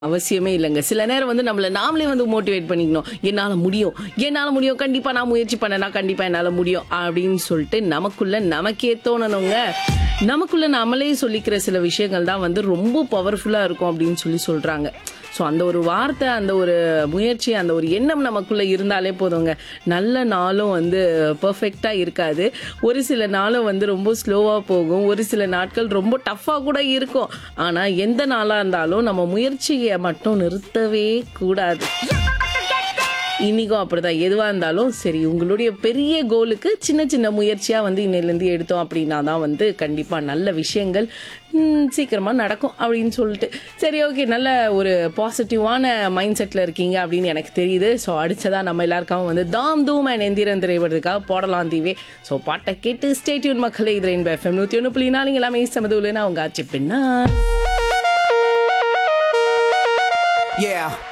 அவசியமே இல்லைங்க சில நேரம் வந்து நம்மள நாமளே வந்து மோட்டிவேட் பண்ணிக்கணும் என்னால முடியும் என்னால முடியும் கண்டிப்பா நான் முயற்சி பண்ணனா கண்டிப்பா என்னால முடியும் அப்படின்னு சொல்லிட்டு நமக்குள்ள நமக்கே தோணணுங்க நமக்குள்ள நம்மளே சொல்லிக்கிற சில விஷயங்கள் தான் வந்து ரொம்ப பவர்ஃபுல்லா இருக்கும் அப்படின்னு சொல்லி சொல்றாங்க ஸோ அந்த ஒரு வார்த்தை அந்த ஒரு முயற்சி அந்த ஒரு எண்ணம் நமக்குள்ள இருந்தாலே போதுங்க நல்ல நாளும் வந்து பர்ஃபெக்டாக இருக்காது ஒரு சில நாளும் வந்து ரொம்ப ஸ்லோவாக போகும் ஒரு சில நாட்கள் ரொம்ப டஃப்பாக கூட இருக்கும் ஆனால் எந்த நாளாக இருந்தாலும் நம்ம முயற்சியை மட்டும் நிறுத்தவே கூடாது இன்னைக்கும் அப்படிதான் எதுவாக இருந்தாலும் சரி உங்களுடைய பெரிய கோலுக்கு சின்ன சின்ன முயற்சியாக வந்து இன்னையிலேருந்து எடுத்தோம் அப்படின்னா தான் வந்து கண்டிப்பாக நல்ல விஷயங்கள் ம், சீக்கிரமா நடக்கும் அப்படின்னு சொல்லிட்டு சரி ஓகே நல்ல ஒரு பாசிட்டிவான மைண்ட் செட்டில் இருக்கீங்க அப்படின்னு எனக்கு தெரியுது ஸோ அடுத்ததாக நம்ம எல்லாருக்காகவும் வந்து தாம் தூம் அண்ட் எந்திரன் திரைப்படத்துக்காக போடலாம் தீவே ஸோ பாட்டை கேட்டு ஸ்டேட்யூன் மக்களே இது ரெயின் எஃப்எம் நூற்றி ஒன்று புள்ளி நாலு எல்லாமே சமதுலன்னு அவங்க ஆச்சு பின்னா Yeah.